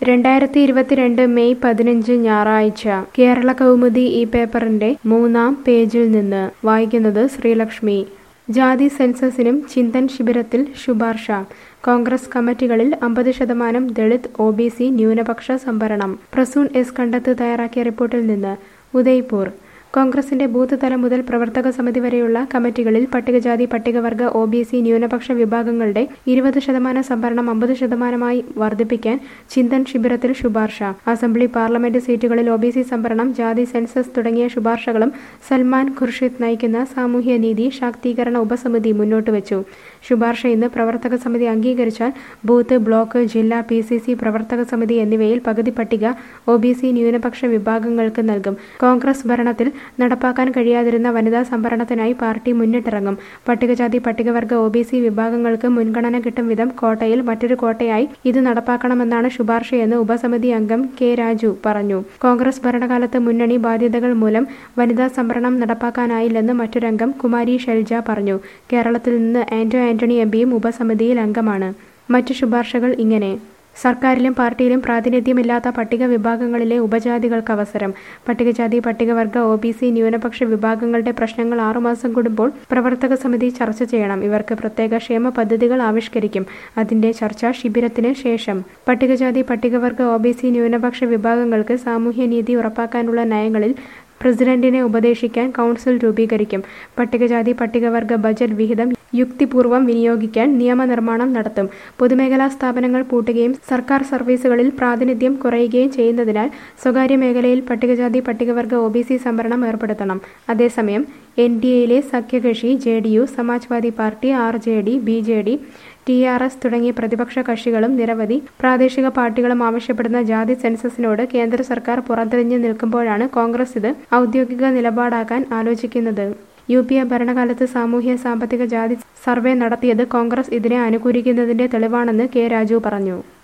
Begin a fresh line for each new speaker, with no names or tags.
രണ്ടായിരത്തി ഇരുപത്തിരണ്ട് മെയ് പതിനഞ്ച് ഞായറാഴ്ച കേരള കൗമുദി ഈ പേപ്പറിന്റെ മൂന്നാം പേജിൽ നിന്ന് വായിക്കുന്നത് ശ്രീലക്ഷ്മി ജാതി സെൻസസിനും ചിന്തൻ ശിബിരത്തിൽ ശുപാർശ കോൺഗ്രസ് കമ്മിറ്റികളിൽ അമ്പത് ശതമാനം ദളിത് ഒ ബി സി ന്യൂനപക്ഷ സംവരണം പ്രസൂൺ എസ് കണ്ടത്ത് തയ്യാറാക്കിയ റിപ്പോർട്ടിൽ നിന്ന് ഉദയ്പൂർ കോൺഗ്രസിന്റെ ബൂത്ത് തലം മുതൽ പ്രവർത്തക സമിതി വരെയുള്ള കമ്മിറ്റികളിൽ പട്ടികജാതി പട്ടികവർഗ ഒ ബി സി ന്യൂനപക്ഷ വിഭാഗങ്ങളുടെ ഇരുപത് ശതമാനം സംവരണം അമ്പത് ശതമാനമായി വർദ്ധിപ്പിക്കാൻ ചിന്തൻ ശിബിരത്തിൽ ശുപാർശ അസംബ്ലി പാർലമെന്റ് സീറ്റുകളിൽ ഒ ബി സി സംവരണം ജാതി സെൻസസ് തുടങ്ങിയ ശുപാർശകളും സൽമാൻ ഖുർഷിദ് നയിക്കുന്ന സാമൂഹ്യനീതി ശാക്തീകരണ ഉപസമിതി മുന്നോട്ട് വെച്ചു ശുപാർശ ഇന്ന് പ്രവർത്തക സമിതി അംഗീകരിച്ചാൽ ബൂത്ത് ബ്ലോക്ക് ജില്ലാ പി സി സി പ്രവർത്തക സമിതി എന്നിവയിൽ പകുതി പട്ടിക ഒ ബി സി ന്യൂനപക്ഷ വിഭാഗങ്ങൾക്ക് നൽകും കോൺഗ്രസ് ഭരണത്തിൽ നടപ്പാക്കാൻ കഴിയാതിരുന്ന വനിതാ സംവരണത്തിനായി പാർട്ടി മുന്നിട്ടിറങ്ങും പട്ടികജാതി പട്ടികവർഗ ഒ ബി സി വിഭാഗങ്ങൾക്ക് മുൻഗണന കിട്ടും വിധം കോട്ടയിൽ മറ്റൊരു കോട്ടയായി ഇത് നടപ്പാക്കണമെന്നാണ് ശുപാർശയെന്ന് ഉപസമിതി അംഗം കെ രാജു പറഞ്ഞു കോൺഗ്രസ് ഭരണകാലത്ത് മുന്നണി ബാധ്യതകൾ മൂലം വനിതാ സംവരണം നടപ്പാക്കാനായില്ലെന്ന് മറ്റൊരംഗം കുമാരി ഷെൽജ പറഞ്ഞു കേരളത്തിൽ നിന്ന് ആന്റോ ആന്റണി എം പിയും ഉപസമിതിയിൽ അംഗമാണ് മറ്റു ശുപാർശകൾ ഇങ്ങനെ സർക്കാരിലും പാർട്ടിയിലും പ്രാതിനിധ്യമില്ലാത്ത പട്ടിക വിഭാഗങ്ങളിലെ ഉപജാതികൾക്ക് അവസരം പട്ടികജാതി പട്ടികവർഗ ഒ ബി സി ന്യൂനപക്ഷ വിഭാഗങ്ങളുടെ പ്രശ്നങ്ങൾ ആറുമാസം കൂടുമ്പോൾ പ്രവർത്തക സമിതി ചർച്ച ചെയ്യണം ഇവർക്ക് പ്രത്യേക ക്ഷേമ പദ്ധതികൾ ആവിഷ്കരിക്കും അതിന്റെ ചർച്ച ശിബിരത്തിന് ശേഷം പട്ടികജാതി പട്ടികവർഗ ഒ ബി സി ന്യൂനപക്ഷ വിഭാഗങ്ങൾക്ക് സാമൂഹ്യനീതി ഉറപ്പാക്കാനുള്ള നയങ്ങളിൽ പ്രസിഡന്റിനെ ഉപദേശിക്കാൻ കൗൺസിൽ രൂപീകരിക്കും പട്ടികജാതി പട്ടികവർഗ ബജറ്റ് വിഹിതം യുക്തിപൂർവ്വം വിനിയോഗിക്കാൻ നിയമനിർമ്മാണം നടത്തും പൊതുമേഖലാ സ്ഥാപനങ്ങൾ പൂട്ടുകയും സർക്കാർ സർവീസുകളിൽ പ്രാതിനിധ്യം കുറയുകയും ചെയ്യുന്നതിനാൽ സ്വകാര്യ മേഖലയിൽ പട്ടികജാതി പട്ടികവർഗ ഒ ബി സി സംവരണം ഏർപ്പെടുത്തണം അതേസമയം എൻ ഡി എയിലെ സഖ്യകക്ഷി J D U Samajwadi party R J D B J D T R S തുടങ്ങിയ പ്രതിപക്ഷ കക്ഷികളും നിരവധി പ്രാദേശിക പാർട്ടികളും ആവശ്യപ്പെടുന്ന ജാതി സെൻസസിനോട് കേന്ദ്ര സർക്കാർ പുറംതിരിഞ്ഞു നിൽക്കുമ്പോഴാണ് കോൺഗ്രസ് ഇത് ഔദ്യോഗിക നിലപാടാക്കാൻ ആലോചിക്കുന്നത് യു പി എ ഭരണകാലത്ത് സാമൂഹ്യ സാമ്പത്തിക ജാതി സർവേ നടത്തിയത് കോൺഗ്രസ് ഇതിനെ അനുകൂലിക്കുന്നതിന്റെ തെളിവാണെന്ന് കെ രാജു പറഞ്ഞു